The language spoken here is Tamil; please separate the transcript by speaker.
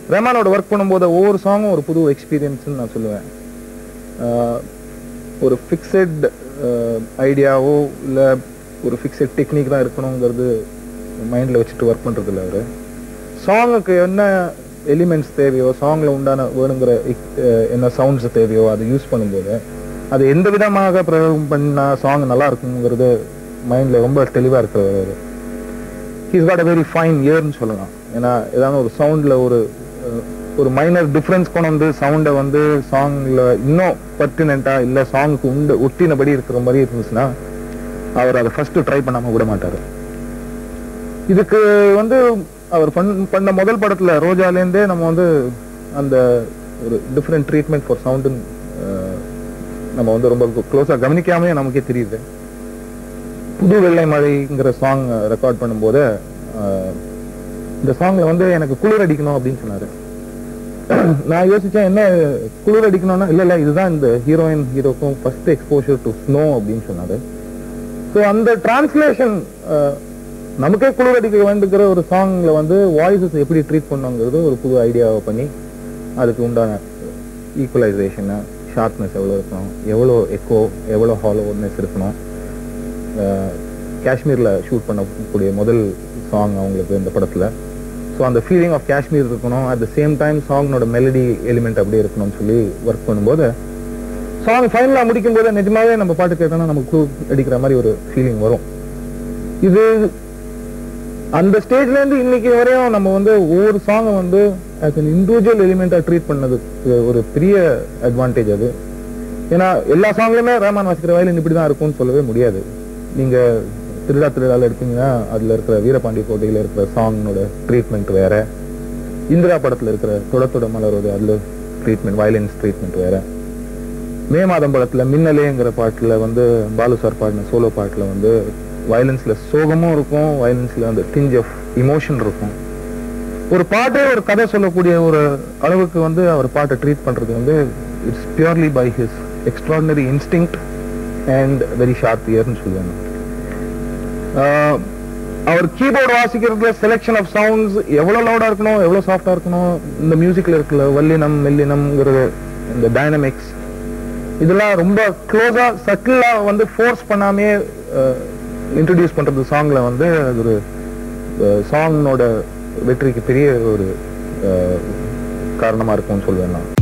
Speaker 1: ரஹ்மானோட ஒர்க் பண்ணும்போது ஒவ்வொரு சாங்கும் ஒரு புது எக்ஸ்பீரியன்ஸ்னு நான் சொல்லுவேன் ஆஹ் ஒரு ஃபிக்ஸட் ஐடியாவோ இல்லை ஒரு ஃபிக்ஸட் டெக்னிக் தான் இருக்கணுங்கிறது மைண்டில் வச்சுட்டு ஒர்க் பண்ணுறது இல்லை அவர் சாங்குக்கு என்ன எலிமெண்ட்ஸ் தேவையோ சாங்கில் உண்டான வேணுங்கிற இக்- அஹ் என்ன சவுண்ட்ஸ் தேவையோ அதை யூஸ் பண்ணும்போது அது எந்த விதமாக பிரயோகம் பண்ணால் சாங் நல்லா இருக்குங்கிறது மைண்டில் ரொம்ப தெளிவாக இருக்கிறவர் அவர் he's got a very fine இயர்னு சொல்லலாம் ஏன்னா ஏதாவது ஒரு சவுண்டில் ஒரு அஹ், ஒரு மைனர் டிஃப்ரென்ஸ் கொண்டு வந்து சவுண்டை வந்து சாங்கில் இன்னும் பர்டினெண்ட்டாக இல்லை சாங்குக்கு உண்டு ஒட்டினபடி இருக்கிற மாதிரி இருந்துச்சுன்னா அவர் அதை ஃபர்ஸ்ட் ட்ரை பண்ணாமல் விட மாட்டார் இதுக்கு வந்து அவர் பண் பண்ண முதல் படத்துல ரோஜாலேருந்தே நம்ம வந்து அந்த ஒரு டிஃப்ரெண்ட் ட்ரீட்மெண்ட் ஃபார் சவுண்டுன்னு நம்ம வந்து ரொம்ப க்ளோஸாக கவனிக்காமலே நமக்கே தெரியுது புது வெள்ளை மழைங்கிற சாங் ரெக்கார்ட் பண்ணும்போது அஹ், இந்த சாங்ல வந்து எனக்கு குளிர் அடிக்கணும் அப்படின்னு சொன்னாரு நான் யோசிச்சேன் என்ன குளிர் அடிக்கணும்னா இல்ல இல்ல இதுதான் இந்த ஹீரோயின் ஹீரோக்கும் ஃபர்ஸ்ட் எக்ஸ்போஷர் டு ஸ்னோ அப்படின்னு சொன்னாரு ஸோ அந்த டிரான்ஸ்லேஷன் நமக்கே குளிர் அடிக்க வேண்டுங்கிற ஒரு சாங்ல வந்து வாய்ஸஸ் எப்படி ட்ரீட் பண்ணுங்கிறது ஒரு புது ஐடியாவை பண்ணி அதுக்கு உண்டான ஈக்குவலைசேஷனு ஷார்ப்னஸ் எவ்வளோ இருக்கணும் எவ்வளோ எக்கோ எவ்வளோ ஹாலோனஸ் இருக்கணும் அஹ், காஷ்மீர்ல ஷூட் பண்ணக்கூடிய முதல் சாங் அவங்களுக்கு இந்த படத்துல ஸோ அந்த ஃபீலிங் ஆஃப் காஷ்மீர் இருக்கணும் அட் த சேம் டைம் சாங்னோட மெலடி எலிமெண்ட் அப்படியே இருக்கணும்னு சொல்லி ஒர்க் பண்ணும்போது சாங் ஃபைனலாக முடிக்கும் போது நிஜமாவே நம்ம பாட்டு கேட்டோம்னா நமக்கு கூ அடிக்கிற மாதிரி ஒரு ஃபீலிங் வரும் இது அந்த ஸ்டேஜ்ல இருந்து இன்னைக்கு வரையும் நம்ம வந்து ஒவ்வொரு சாங்கை வந்து ஆஸ் an இண்டிவிஜுவல் எலிமெண்ட்டாக ட்ரீட் பண்ணதுக்கு ஒரு பெரிய அட்வான்டேஜ் அது ஏன்னா எல்லா சாங்லயுமே ரஹ்மான் வாசிக்கிற வயலின் இப்படி தான் இருக்கும்னு சொல்லவே முடியாது நீங்க திருடா திருடால எடுத்தீங்கன்னா அதுல இருக்கிற வீரபாண்டி கோட்டையில இருக்கிற சாங்கோட ட்ரீட்மெண்ட் வேற இந்திரா படத்துல இருக்கிற தொட தொட மலரோட அதுல ட்ரீட்மெண்ட் வயலின்ஸ் ட்ரீட்மெண்ட் வேற மே மாதம் படத்துல மின்னலேங்கிற பாட்டுல வந்து பாலு சார் பாடின சோலோ பாட்டுல வந்து வயலன்ஸ்ல சோகமும் இருக்கும் வயலன்ஸ்ல அந்த டிஞ்ச் ஆஃப் இமோஷன் இருக்கும் ஒரு பாட்டே ஒரு கதை சொல்லக்கூடிய ஒரு அளவுக்கு வந்து அவர் பாட்டை ட்ரீட் பண்றது வந்து it's purely by his extraordinary instinct and very sharp இயர்னு சொல்லுவாங்க ஆஹ் அவர் கீபோர்டு வாசிக்கிறதுல செலெக்ஷன் ஆஃப் சவுண்ட்ஸ் எவ்வளவு லவுடா இருக்கணும் எவ்வளவு சாஃப்டா இருக்கணும் இந்த மியூசிக்ல இருக்கிற வல்லினம் மெல்லினம்ங்கிறது இந்த டைனமிக்ஸ் இதெல்லாம் ரொம்ப க்ளோஸா சட்டிலா வந்து ஃபோர்ஸ் பண்ணாமே இன்ட்ரடியூஸ் பண்றது சாங்ல வந்து அது ஒரு சாங்கோட வெற்றிக்கு பெரிய ஒரு அஹ், காரணமா இருக்கும்னு சொல்லுவேன் நான்